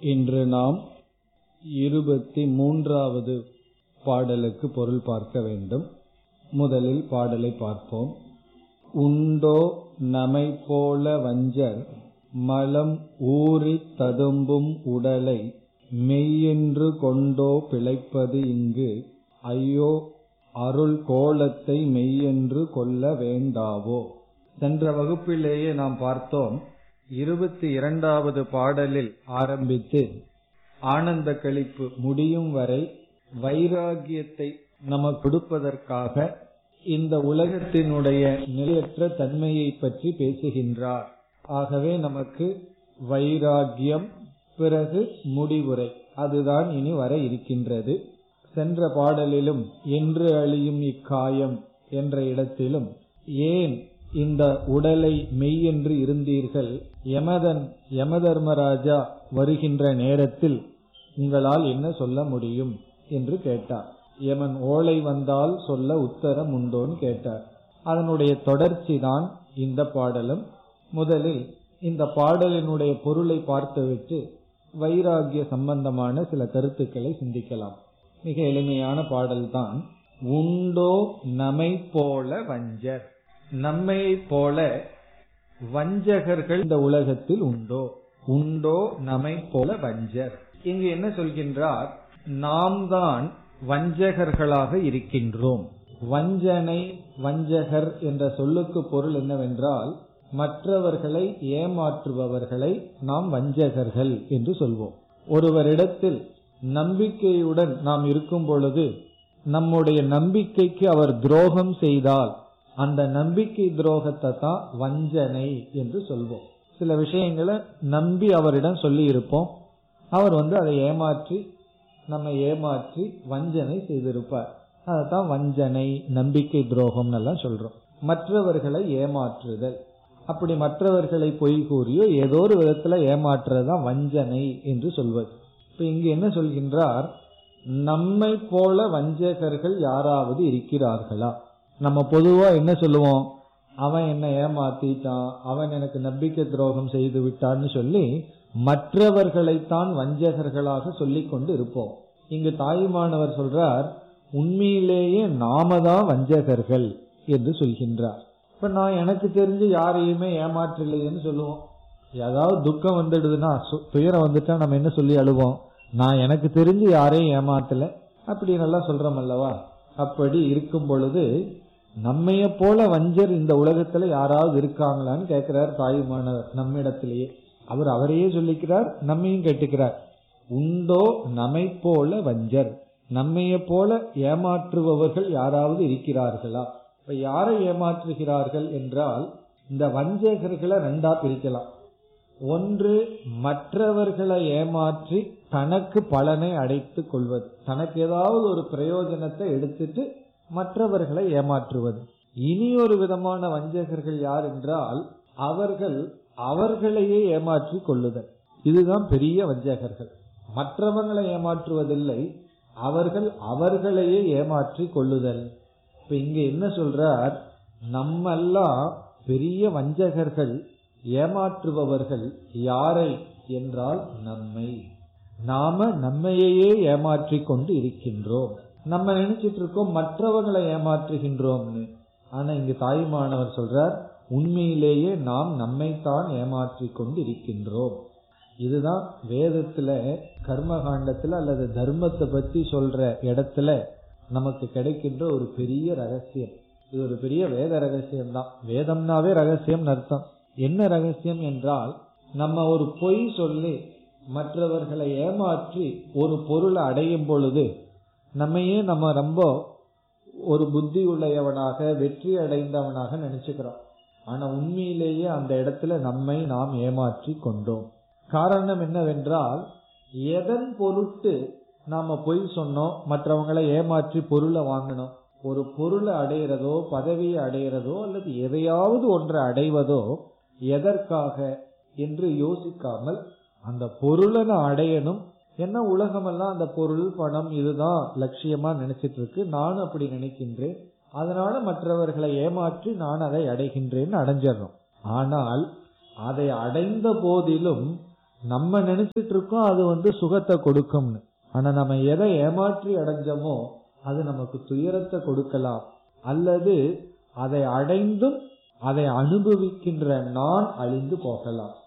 இன்று நாம் இருபத்தி மூன்றாவது பாடலுக்கு பொருள் பார்க்க வேண்டும் முதலில் பாடலை பார்ப்போம் உண்டோ நமை போல வஞ்சர் மலம் ஊறித் ததும்பும் உடலை மெய்யென்று கொண்டோ பிழைப்பது இங்கு ஐயோ அருள் கோலத்தை மெய்யென்று கொள்ள வேண்டாவோ சென்ற வகுப்பிலேயே நாம் பார்த்தோம் இருபத்தி இரண்டாவது பாடலில் ஆரம்பித்து ஆனந்த கழிப்பு முடியும் வரை வைராகியத்தை நமக்கு கொடுப்பதற்காக இந்த உலகத்தினுடைய நிலையற்ற தன்மையை பற்றி பேசுகின்றார் ஆகவே நமக்கு வைராகியம் பிறகு முடிவுரை அதுதான் இனி வர இருக்கின்றது சென்ற பாடலிலும் என்று அழியும் இக்காயம் என்ற இடத்திலும் ஏன் இந்த உடலை மெய்யென்று இருந்தீர்கள் யமதன் யமதர்மராஜா வருகின்ற நேரத்தில் உங்களால் என்ன சொல்ல முடியும் என்று கேட்டார் யமன் ஓலை வந்தால் சொல்ல உத்தரம் உண்டோன்னு கேட்டார் அதனுடைய தொடர்ச்சி தான் இந்த பாடலும் முதலில் இந்த பாடலினுடைய பொருளை பார்த்துவிட்டு வைராகிய சம்பந்தமான சில கருத்துக்களை சிந்திக்கலாம் மிக எளிமையான பாடல்தான் உண்டோ நமை போல வஞ்சர் நம்மை போல வஞ்சகர்கள் இந்த உலகத்தில் உண்டோ உண்டோ நமை போல வஞ்சர் இங்கு என்ன சொல்கின்றார் நாம் தான் வஞ்சகர்களாக இருக்கின்றோம் வஞ்சனை வஞ்சகர் என்ற சொல்லுக்கு பொருள் என்னவென்றால் மற்றவர்களை ஏமாற்றுபவர்களை நாம் வஞ்சகர்கள் என்று சொல்வோம் ஒருவரிடத்தில் நம்பிக்கையுடன் நாம் இருக்கும் பொழுது நம்முடைய நம்பிக்கைக்கு அவர் துரோகம் செய்தால் அந்த நம்பிக்கை துரோகத்தை தான் வஞ்சனை என்று சொல்வோம் சில விஷயங்களை நம்பி அவரிடம் சொல்லி இருப்போம் அவர் வந்து அதை ஏமாற்றி நம்ம ஏமாற்றி வஞ்சனை செய்திருப்பார் அதைத்தான் வஞ்சனை நம்பிக்கை துரோகம் எல்லாம் சொல்றோம் மற்றவர்களை ஏமாற்றுதல் அப்படி மற்றவர்களை பொய் கூறியோ ஏதோ ஒரு விதத்துல ஏமாற்றுறதுதான் வஞ்சனை என்று சொல்வது இப்ப இங்கு என்ன சொல்கின்றார் நம்மை போல வஞ்சகர்கள் யாராவது இருக்கிறார்களா நம்ம பொதுவா என்ன சொல்லுவோம் அவன் என்ன ஏமாத்திட்டான் அவன் எனக்கு நம்பிக்கை துரோகம் செய்து விட்டான்னு சொல்லி மற்றவர்களைத்தான் வஞ்சகர்களாக சொல்லிக் கொண்டு இருப்போம் இங்கு தாயுமானவர் சொல்றார் உண்மையிலேயே நாம தான் வஞ்சகர்கள் என்று சொல்கின்றார் இப்ப நான் எனக்கு தெரிஞ்சு யாரையுமே ஏமாற்றலையேன்னு சொல்லுவோம் ஏதாவது துக்கம் வந்துடுதுன்னா துயரம் வந்துட்டா நம்ம என்ன சொல்லி அழுவோம் நான் எனக்கு தெரிஞ்சு யாரையும் ஏமாத்தல அப்படி நல்லா சொல்றோம் அல்லவா அப்படி இருக்கும் பொழுது நம்மைய போல வஞ்சர் இந்த உலகத்துல யாராவது இருக்காங்களான்னு கேட்கிறார் தாயுமானவர் நம்மிடத்திலேயே அவர் அவரையே சொல்லிக்கிறார் நம்மையும் கேட்டுக்கிறார் உண்டோ நம்மை போல வஞ்சர் நம்மைய போல ஏமாற்றுபவர்கள் யாராவது இருக்கிறார்களா இப்ப யாரை ஏமாற்றுகிறார்கள் என்றால் இந்த வஞ்சகர்களை ரெண்டா பிரிக்கலாம் ஒன்று மற்றவர்களை ஏமாற்றி தனக்கு பலனை அடைத்துக் கொள்வது தனக்கு ஏதாவது ஒரு பிரயோஜனத்தை எடுத்துட்டு மற்றவர்களை ஏமாற்றுவது இனி ஒரு விதமான வஞ்சகர்கள் யார் என்றால் அவர்கள் அவர்களையே ஏமாற்றி கொள்ளுதல் இதுதான் பெரிய வஞ்சகர்கள் மற்றவர்களை ஏமாற்றுவதில்லை அவர்கள் அவர்களையே ஏமாற்றி கொள்ளுதல் இப்ப இங்க என்ன சொல்றார் நம்மெல்லாம் பெரிய வஞ்சகர்கள் ஏமாற்றுபவர்கள் யாரை என்றால் நம்மை நாம நம்மையே ஏமாற்றி கொண்டு இருக்கின்றோம் நம்ம நினைச்சிட்டு இருக்கோம் மற்றவர்களை ஏமாற்றுகின்றோம்னு ஆனா இங்கு தாய்மானவர் சொல்றார் உண்மையிலேயே நாம் நம்மைத்தான் ஏமாற்றி கொண்டு இருக்கின்றோம் இதுதான் வேதத்துல கர்மகாண்டத்துல அல்லது தர்மத்தை பத்தி சொல்ற இடத்துல நமக்கு கிடைக்கின்ற ஒரு பெரிய ரகசியம் இது ஒரு பெரிய வேத ரகசியம் தான் வேதம்னாவே ரகசியம் அர்த்தம் என்ன ரகசியம் என்றால் நம்ம ஒரு பொய் சொல்லி மற்றவர்களை ஏமாற்றி ஒரு பொருளை அடையும் பொழுது நம்மையே நம்ம ரொம்ப ஒரு புத்தி உள்ளவனாக வெற்றி அடைந்தவனாக நினைச்சுக்கிறோம் ஆனா உண்மையிலேயே அந்த இடத்துல நம்மை நாம் ஏமாற்றி கொண்டோம் காரணம் என்னவென்றால் எதன் பொருட்டு நாம பொய் சொன்னோம் மற்றவங்களை ஏமாற்றி பொருளை வாங்கணும் ஒரு பொருளை அடையிறதோ பதவியை அடையிறதோ அல்லது எதையாவது ஒன்றை அடைவதோ எதற்காக என்று யோசிக்காமல் அந்த பொருளை நான் அடையணும் என்ன உலகமெல்லாம் அந்த பொருள் பணம் இதுதான் லட்சியமா நினைச்சிட்டு இருக்கு நானும் அப்படி நினைக்கின்றேன் அதனால மற்றவர்களை ஏமாற்றி நான் அதை அடைகின்றேன்னு அடைஞ்சிடறோம் ஆனால் அதை அடைந்த போதிலும் நம்ம நினைச்சிட்டு இருக்கோம் அது வந்து சுகத்தை கொடுக்கும்னு ஆனா நம்ம எதை ஏமாற்றி அடைஞ்சோமோ அது நமக்கு துயரத்தை கொடுக்கலாம் அல்லது அதை அடைந்தும் அதை அனுபவிக்கின்ற நான் அழிந்து போகலாம்